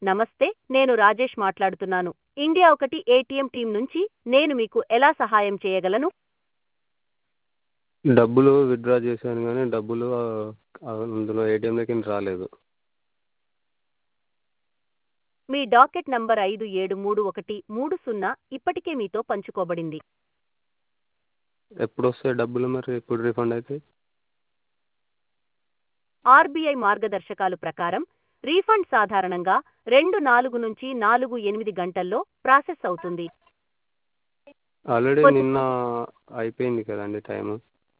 నమస్తే నేను రాజేష్ మాట్లాడుతున్నాను ఇండియా ఒకటి ఏటీఎం టీం నుంచి నేను మీకు ఎలా సహాయం చేయగలను డబ్బులు విత్డ్రా చేశాను కానీ డబ్బులు అందులో ఏటీఎంలోకి రాలేదు మీ డాకెట్ నంబర్ ఐదు ఏడు మూడు ఒకటి మూడు సున్నా ఇప్పటికే మీతో పంచుకోబడింది ఎప్పుడు వస్తాయి డబ్బులు మరి ఎప్పుడు రీఫండ్ అవుతాయి ఆర్బీఐ మార్గదర్శకాలు ప్రకారం రీఫండ్ సాధారణంగా రెండు నాలుగు నుంచి నాలుగు ఎనిమిది గంటల్లో ప్రాసెస్ అవుతుంది ఆల్రెడీ కొద్ది- నిన్న అయిపోయింది కదండి టైము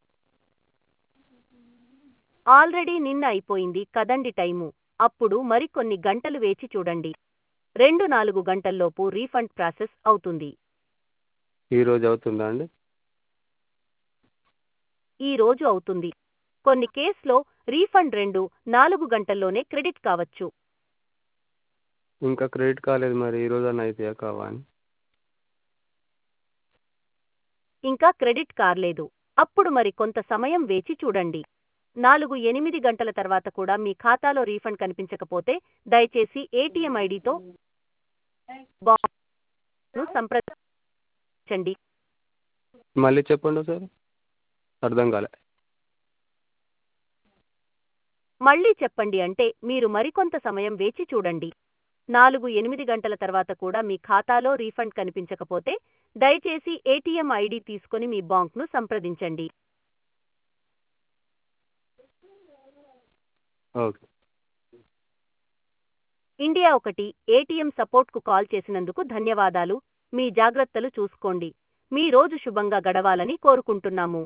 ఆల్రెడీ నిన్న అయిపోయింది కదండి టైము అప్పుడు మరికొన్ని గంటలు వేచి చూడండి రెండు నాలుగు గంటల్లోపు రీఫండ్ ప్రాసెస్ అవుతుంది ఈ రోజు అవుతుందా అండి ఈ రోజు అవుతుంది కొన్ని కేసులో రీఫండ్ రెండు నాలుగు గంటల్లోనే క్రెడిట్ కావచ్చు ఇంకా క్రెడిట్ కాలేదు మరి ఈ రోజు అన్న అవుతాయా కావా అని ఇంకా క్రెడిట్ కార్లేదు అప్పుడు మరి కొంత సమయం వేచి చూడండి నాలుగు ఎనిమిది గంటల తర్వాత కూడా మీ ఖాతాలో రీఫండ్ కనిపించకపోతే దయచేసి ఏటీఎం ఐడితో బాంక్ను సంప్రదించండి మళ్ళీ చెప్పండి సార్ అర్థం కాలే మళ్ళీ చెప్పండి అంటే మీరు మరికొంత సమయం వేచి చూడండి నాలుగు ఎనిమిది గంటల తర్వాత కూడా మీ ఖాతాలో రీఫండ్ కనిపించకపోతే దయచేసి ఏటీఎం ఐడి తీసుకొని మీ బాంక్ను సంప్రదించండి ఓకే ఇండియా ఒకటి ఏటీఎం సపోర్ట్కు కాల్ చేసినందుకు ధన్యవాదాలు మీ జాగ్రత్తలు చూసుకోండి మీ రోజు శుభంగా గడవాలని కోరుకుంటున్నాము